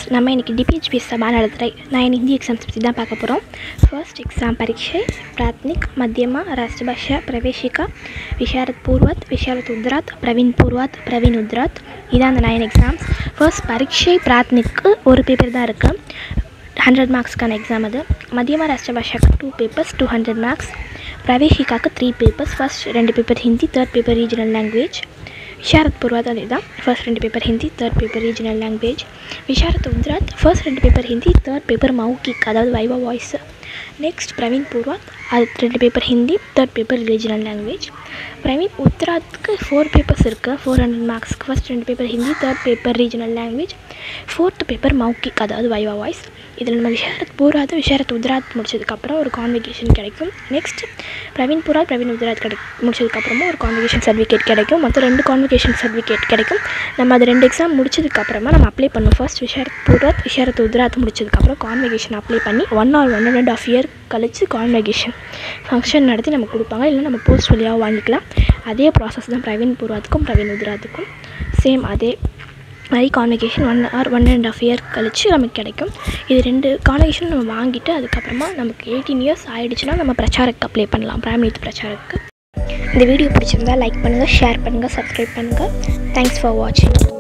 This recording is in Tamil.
நம்ம இன்றைக்கி டிபிஹெச்பி சபா நடத்துகிற நைன் ஹிந்தி எக்ஸாம்ஸ் பற்றி தான் பார்க்க போகிறோம் ஃபர்ஸ்ட் எக்ஸாம் பரீட்சை பிராத்மிக் மத்தியமா ராஷ்டிரபாஷா பிரவேஷிகா விஷாரத் பூர்வத் விஷாரத் உத்ராத் பிரவீன் பூர்வாத் பிரவீன் உத்ராத் இதான் அந்த நைன் எக்ஸாம்ஸ் ஃபர்ஸ்ட் பரீட்சை பிராத்மிக்கு ஒரு பேப்பர் தான் இருக்குது ஹண்ட்ரட் மார்க்ஸ்க்கான எக்ஸாம் அது மத்தியமா ராஷ்டிரபாஷாக்கு two papers two hundred marks பிரவேஷிகாக்கு த்ரீ பேப்பர்ஸ் ஃபர்ஸ்ட் ரெண்டு paper Hindi third paper regional language Visharad Purvardh அதே தான் ஃபர்ஸ்ட் ரெண்டு paper Hindi third paper regional language Visharad Uttarardh first ரெண்டு பேப்பர் ஹிந்தி தேர்ட் பேப்பர் மௌகிக் அதாவது viva voce next Praveen Purvardh அது ரெண்டு paper Hindi third paper regional language Praveen உத்ராத்துக்கு ஃபோர் பேப்பர்ஸ் இருக்குது ஃபோர் ஹண்ட்ரட் மார்க்ஸ்க்கு ஃபர்ஸ்ட் ரெண்டு paper Hindi third paper regional language fourth paper மௌகிக் அதாவது வைவா வாய்ஸ் இதில் நம்ம விஷாரத் பூர்வாத் விஷாரத் உத்ராத் முடிச்சதுக்கப்புறம் ஒரு கான்வெகேஷன் கிடைக்கும் நெக்ஸ்ட் பிரவீன் பூராத் பிரவீன் உத்ராத் கிடை முடிச்சதுக்கப்புறமா ஒரு கான்வெகேஷன் சர்டிஃபிகேட் கிடைக்கும் மொத்தம் ரெண்டு கான்வெகேஷன் சர்டிஃபிகேட் கிடைக்கும் நம்ம அது ரெண்டு எக்ஸாம் முடிச்சதுக்கப்புறமா நம்ம அப்ளை பண்ணுவோம் ஃபர்ஸ்ட் விஷாரத் பூர்வாத் விஷாரத் உத்ராத் முடிச்சதுக்கப்புறம் கான்வெகேஷன் அப்ளை பண்ணி one or one and half year கழிச்சு கான்வெகேஷன் ஃபங்க்ஷன் நடத்தி நம்ம கொடுப்பாங்க இல்லை நம்ம போஸ்ட் வழியாக வாங்கிக்கலாம் அதே ப்ராசஸ் தான் பிரவீன் பூர்வாத்துக்கும் பிரவீன் உத்ராத்துக்கும் சேம் அதே மாதிரி convocation one or one and half year கழிச்சு நமக்கு கிடைக்கும் இது ரெண்டு கான்வெகேஷன் நம்ம வாங்கிட்டு அதுக்கப்புறமா நமக்கு எயிட்டீன் இயர்ஸ் ஆகிடுச்சுன்னா நம்ம பிரச்சாரக்கு அப்ளை பண்ணலாம் பிராமணித் பிரச்சாரக்கு இந்த வீடியோ பிடிச்சிருந்தா லைக் பண்ணுங்கள் ஷேர் பண்ணுங்கள் சப்ஸ்கிரைப் பண்ணுங்கள் தேங்க்ஸ் ஃபார் வாட்சிங்